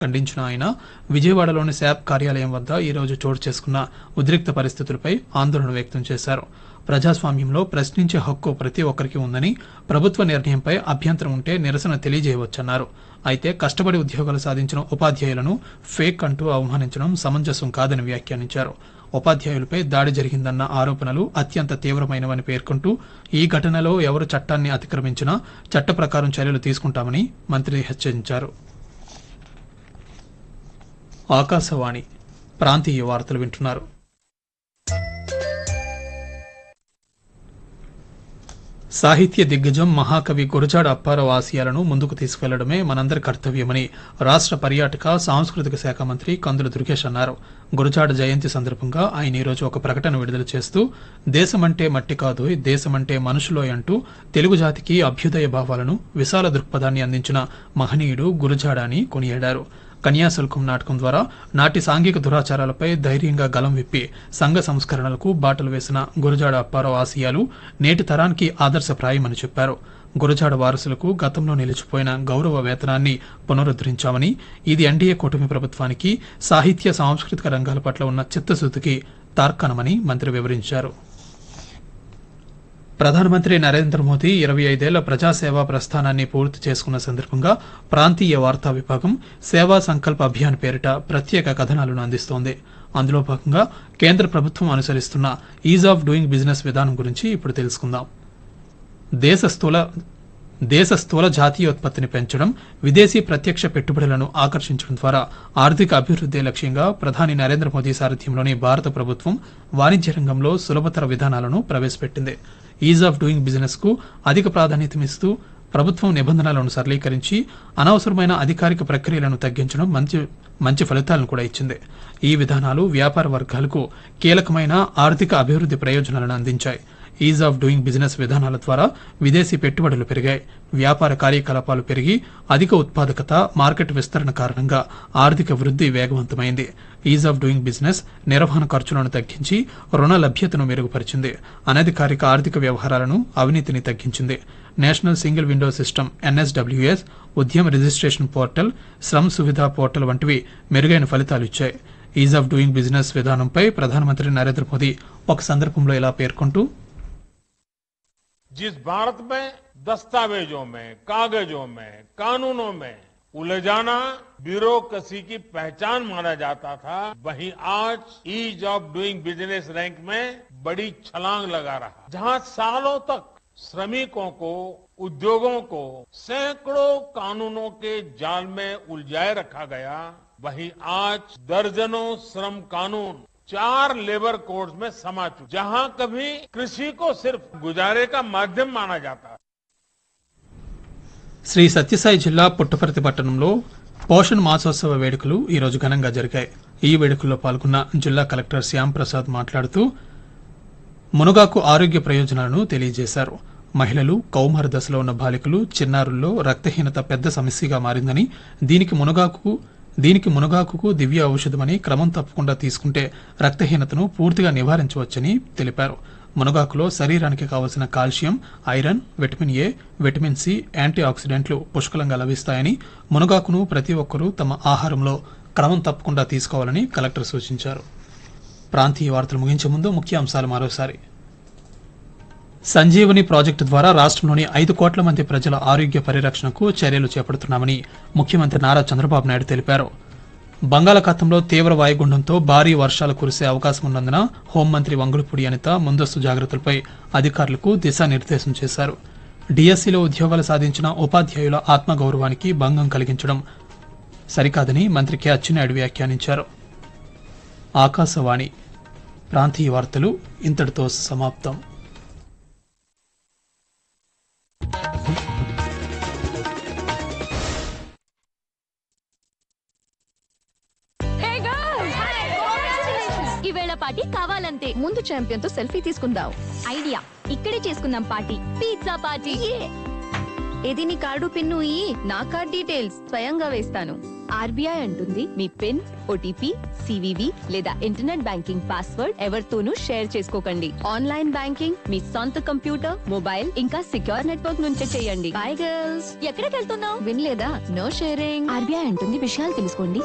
ఖండించిన ఆయన విజయవాడలోని శాప్ కార్యాలయం వద్ద ఈ రోజు చోటు చేసుకున్న ఉద్రిక్త పరిస్థితులపై ఆందోళన వ్యక్తం చేశారు ప్రజాస్వామ్యంలో ప్రశ్నించే హక్కు ప్రతి ఒక్కరికి ఉందని ప్రభుత్వ నిర్ణయంపై అభ్యంతరం ఉంటే నిరసన తెలియజేయవచ్చన్నారు అయితే కష్టపడి ఉద్యోగాలు సాధించిన ఉపాధ్యాయులను ఫేక్ అంటూ అవమానించడం సమంజసం కాదని వ్యాఖ్యానించారు ఉపాధ్యాయులపై దాడి జరిగిందన్న ఆరోపణలు అత్యంత తీవ్రమైనవని పేర్కొంటూ ఈ ఘటనలో ఎవరు చట్టాన్ని అతిక్రమించినా చట్ట ప్రకారం చర్యలు తీసుకుంటామని మంత్రి హెచ్చరించారు ఆకాశవాణి ప్రాంతీయ వార్తలు వింటున్నారు సాహిత్య దిగ్గజం మహాకవి గురజాడ అప్పారావు ఆశయాలను ముందుకు తీసుకెళ్లడమే మనందరి కర్తవ్యమని రాష్ట్ర పర్యాటక సాంస్కృతిక శాఖ మంత్రి కందుల దుర్గేష్ అన్నారు గురజాడ జయంతి సందర్భంగా ఆయన ఈరోజు ఒక ప్రకటన విడుదల చేస్తూ దేశమంటే మట్టి కాదు దేశమంటే మనుషులోయ్ అంటూ తెలుగు జాతికి అభ్యుదయ భావాలను విశాల దృక్పథాన్ని అందించిన మహనీయుడు గురజాడ అని కొనియాడారు కన్యాశుల్కం నాటకం ద్వారా నాటి సాంఘిక దురాచారాలపై ధైర్యంగా గలం విప్పి సంఘ సంస్కరణలకు బాటలు వేసిన గురజాడ అప్పారావు ఆశయాలు నేటి తరానికి ఆదర్శప్రాయమని చెప్పారు గురజాడ వారసులకు గతంలో నిలిచిపోయిన గౌరవ వేతనాన్ని పునరుద్ధరించామని ఇది ఎన్డీఏ కూటమి ప్రభుత్వానికి సాహిత్య సాంస్కృతిక రంగాల పట్ల ఉన్న చిత్తశుద్ధికి తార్కాణమని మంత్రి వివరించారు ప్రధానమంత్రి నరేంద్ర మోదీ ఇరవై ఐదేళ్ల ప్రజాసేవా ప్రస్థానాన్ని పూర్తి చేసుకున్న సందర్భంగా ప్రాంతీయ వార్తా విభాగం సేవా సంకల్ప అభియాన్ పేరిట ప్రత్యేక కథనాలను అందిస్తోంది అందులో భాగంగా కేంద్ర ప్రభుత్వం అనుసరిస్తున్న ఈజ్ ఆఫ్ డూయింగ్ బిజినెస్ విధానం గురించి ఇప్పుడు తెలుసుకుందాం దేశ స్థూల దేశ స్థూల జాతీయోత్పత్తిని పెంచడం విదేశీ ప్రత్యక్ష పెట్టుబడులను ఆకర్షించడం ద్వారా ఆర్థిక అభివృద్ధి లక్ష్యంగా ప్రధాని నరేంద్ర మోదీ సారథ్యంలోని భారత ప్రభుత్వం వాణిజ్య రంగంలో సులభతర విధానాలను ప్రవేశపెట్టింది ఈజ్ ఆఫ్ డూయింగ్ బిజినెస్ కు అధిక ప్రాధాన్యతనిస్తూ ప్రభుత్వం నిబంధనలను సరళీకరించి అనవసరమైన అధికారిక ప్రక్రియలను తగ్గించడం మంచి మంచి ఫలితాలను కూడా ఇచ్చింది ఈ విధానాలు వ్యాపార వర్గాలకు కీలకమైన ఆర్థిక అభివృద్ధి ప్రయోజనాలను అందించాయి ఈజ్ ఆఫ్ డూయింగ్ బిజినెస్ విధానాల ద్వారా విదేశీ పెట్టుబడులు పెరిగాయి వ్యాపార కార్యకలాపాలు పెరిగి అధిక ఉత్పాదకత మార్కెట్ విస్తరణ కారణంగా ఆర్థిక వృద్ధి వేగవంతమైంది ఈజ్ ఆఫ్ డూయింగ్ బిజినెస్ నిర్వహణ ఖర్చులను తగ్గించి రుణ లభ్యతను మెరుగుపరిచింది అనధికారిక ఆర్థిక వ్యవహారాలను అవినీతిని తగ్గించింది national single window system NSWS Udyam registration portal Shram Suvidha portal వంటివి మెరుగైన ఫలితాలు ఇచ్చాయి ఈజ్ ఆఫ్ డూయింగ్ బిజినెస్ విధానంపై ప్రధానమంత్రి నరేంద్ర మోదీ ఒక సందర్భంలో ఇలా పేర్కొంటూ जिस भारत में दस्तावेजों में कागजों में कानूनों में उलझाना ब्यूरोक्रेसी की पहचान माना जाता था वहीं आज ease of doing business rank में बड़ी छलांग लगा रहा जहां सालों तक श्रमिकों को उद्योगों को सैकड़ों कानूनों के जाल में उलझाए रखा गया वहीं आज दर्जनों श्रम कानून चार लेबर कोड्स में समा चुके जहां कभी कृषि को सिर्फ गुजारे का माध्यम माना जाता था శ్రీ సత్యసాయి జిల్లా పుట్టపర్తి పట్టణంలో పోషణ్ మాసోత్సవ వేడుకలు ఈ రోజు ఘనంగా జరిగాయి ఈ వేడుకల్లో పాల్గొన్న జిల్లా కలెక్టర్ శ్యామ్ ప్రసాద్ మాట్లాడుతూ మునగాకు ఆరోగ్య ప్రయోజనాలను తెలియజేశారు మహిళలు కౌమార దశలో ఉన్న బాలికలు చిన్నారుల్లో రక్తహీనత పెద్ద సమస్యగా మారిందని దీనికి మునగాకు దీనికి మునగాకుకు దివ్య ఔషధమని క్రమం తప్పకుండా తీసుకుంటే రక్తహీనతను పూర్తిగా నివారించవచ్చని తెలిపారు మునగాకులో శరీరానికి కావలసిన calcium iron vitamin A vitamin C యాంటీ ఆక్సిడెంట్లు పుష్కలంగా లభిస్తాయని మునగాకును ప్రతి ఒక్కరూ తమ ఆహారంలో క్రమం తప్పకుండా తీసుకోవాలని కలెక్టర్ సూచించారు ప్రాంతీయ వార్తలు ముగించే ముందు ముఖ్య అంశాలు మరోసారి సంజీవని ప్రాజెక్టు ద్వారా రాష్ట్రంలోని ఐదు కోట్ల మంది ప్రజల ఆరోగ్య పరిరక్షణకు చర్యలు చేపడుతున్నామని ముఖ్యమంత్రి నారా చంద్రబాబు నాయుడు తెలిపారు బంగాళాఖాతంలో తీవ్ర వాయుగుండంతో భారీ వర్షాలు కురిసే అవకాశం ఉన్నందున హోంమంత్రి వంగులపూడి అనిత ముందస్తు జాగ్రత్తలపై అధికారులకు దిశానిర్దేశం చేశారు డిఎస్సిలో ఉద్యోగాలు సాధించిన ఉపాధ్యాయుల ఆత్మగౌరవానికి భంగం కలిగించడం సరికాదని మంత్రి కె అచ్చెన్నాయుడు వ్యాఖ్యానించారు ఆకాశవాణి ప్రాంతీయ వార్తలు ఇంతటితో సమాప్తం ఈవేళ పార్టీ కావాలంతే ముందు ఛాంపియన్ తో సెల్ఫీ తీసుకుందాం ఐడియా ఇక్కడే చేసుకుందాం పార్టీ పిజ్జా పార్టీ ఇది నీ కార్డు పిన్ను ఈ నా కార్డ్ డీటెయిల్స్ స్వయంగా వేస్తాను ఆర్బీఐ అంటుంది మీ పిన్ ఓటీపీ సివివి లేదా ఇంటర్నెట్ బ్యాంకింగ్ పాస్వర్డ్ ఎవరితోనూ షేర్ చేసుకోకండి ఆన్లైన్ బ్యాంకింగ్ మీ సొంత కంప్యూటర్ మొబైల్ ఇంకా సిక్యూర్ నెట్వర్క్ నుంచే చేయండి బై గర్ల్స్ ఎక్కడికి వెళ్తున్నావు వినలేదా నో షేరింగ్ ఆర్బీఐ అంటుంది విషయాలు తెలుసుకోండి